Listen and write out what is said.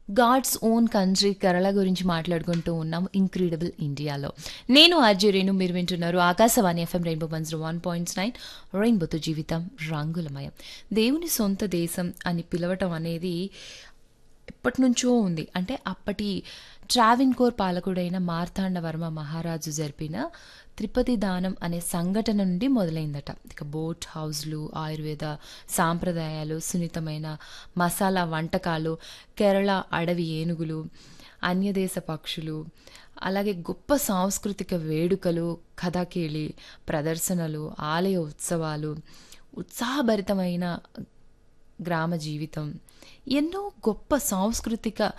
God's own country Kerala గురించి మాట్లాడుకుంటూ ఉన్నాం ఇంక్రీడబుల్ ఇండియాలో నేను ఆర్జే రేణు మీరు వింటున్నారు Akashvani FM rainbow one zero one points nine రెయిన్బోతో జీవితం రంగులమయం దేవుని సొంత దేశం అని పిలవటం అనేది ఎప్పటి నుంచో ఉంది అంటే అప్పటి ట్రావిన్కోర్ పాలకుడైన మార్తాండవర్మ మహారాజు జరిపిన త్రిపది దానం అనే సంఘటన నుండి మొదలైందట ఇక బోట్ హౌస్లు ఆయుర్వేద సాంప్రదాయాలు సున్నితమైన మసాలా వంటకాలు కేరళ అడవి ఏనుగులు అన్యదేశ పక్షులు అలాగే గొప్ప సాంస్కృతిక వేడుకలు కథాకేళి ప్రదర్శనలు ఆలయ ఉత్సవాలు ఉత్సాహభరితమైన గ్రామ జీవితం ఎన్నో గొప్ప సాంస్కృతిక